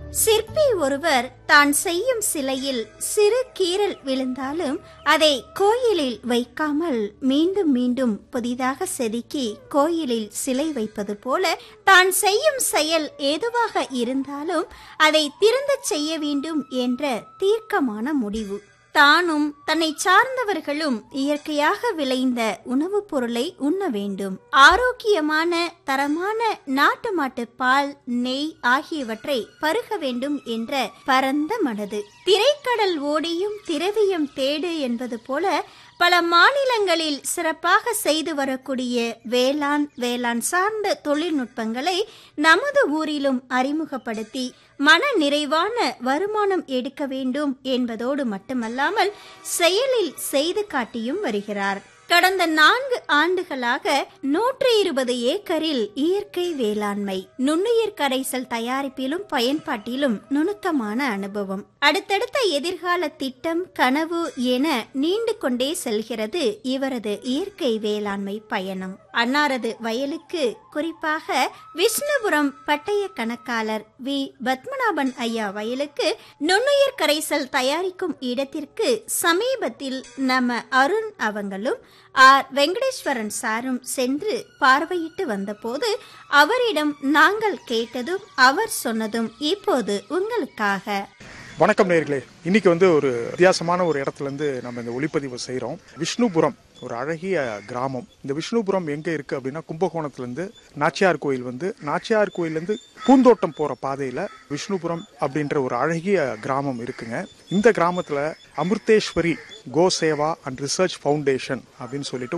சிற்பி ஒருவர் தான் செய்யும் சிலையில் சிறு கீறல் விழுந்தாலும் அதை கோயிலில் வைக்காமல் மீண்டும் மீண்டும் புதிதாக செதுக்கி கோயிலில் சிலை வைப்பது போல தான் செய்யும் செயல் எதுவாக இருந்தாலும் அதை திருந்தச் செய்ய வேண்டும் என்ற தீர்க்கமான முடிவு தானும் தன்னை சார்ந்தவர்களும் இயற்கையாக விளைந்த உணவுப் பொருளை உண்ண வேண்டும் ஆரோக்கியமான தரமான நாட்டு மாட்டு பால் நெய் ஆகியவற்றை பருக வேண்டும் என்ற பரந்த மனது திரைக்கடல் ஓடியும் திரவியம் தேடு என்பது போல பல மாநிலங்களில் சிறப்பாக செய்து வரக்கூடிய வேளாண் வேளாண் சார்ந்த தொழில்நுட்பங்களை நமது ஊரிலும் அறிமுகப்படுத்தி மன நிறைவான வருமானம் எடுக்க வேண்டும் என்பதோடு மட்டுமல்லாமல் செயலில் செய்து காட்டியும் வருகிறார் கடந்த நான்கு ஆண்டுகளாக நூற்றி இருபது ஏக்கரில் இயற்கை வேளாண்மை நுண்ணுயிர் கரைசல் தயாரிப்பிலும் பயன்பாட்டிலும் நுணுக்கமான அனுபவம் அடுத்தடுத்த எதிர்கால திட்டம் கனவு என நீண்டு கொண்டே செல்கிறது இவரது இயற்கை வேளாண்மை பயணம் அன்னாரது வயலுக்கு குறிப்பாக விஷ்ணுபுரம் பட்டய கணக்காளர் வி பத்மநாபன் ஐயா வயலுக்கு நுண்ணுயிர் கரைசல் தயாரிக்கும் இடத்திற்கு சமீபத்தில் நம்ம அருண் அவங்களும் ஆர் வெங்கடேஸ்வரன் சாரும் சென்று பார்வையிட்டு வந்தபோது அவரிடம் நாங்கள் கேட்டதும் அவர் சொன்னதும் இப்போது உங்களுக்காக வணக்கம் நேர்களே இன்னைக்கு வந்து ஒரு வித்தியாசமான ஒரு இடத்துல இருந்து நம்ம இந்த ஒளிப்பதிவு செய்கிறோம் விஷ்ணுபுரம் ஒரு அழகிய கிராமம் இந்த விஷ்ணுபுரம் எங்க இருக்கு அப்படின்னா கும்பகோணத்துல இருந்து நாச்சியார் கோயில் வந்து நாச்சியார் கோயிலேருந்து பூந்தோட்டம் போற பாதையில விஷ்ணுபுரம் அப்படின்ற ஒரு அழகிய கிராமம் இருக்குங்க இந்த கிராமத்துல Amriteshwari Go Seva and research foundation அப்படின்னு சொல்லிட்டு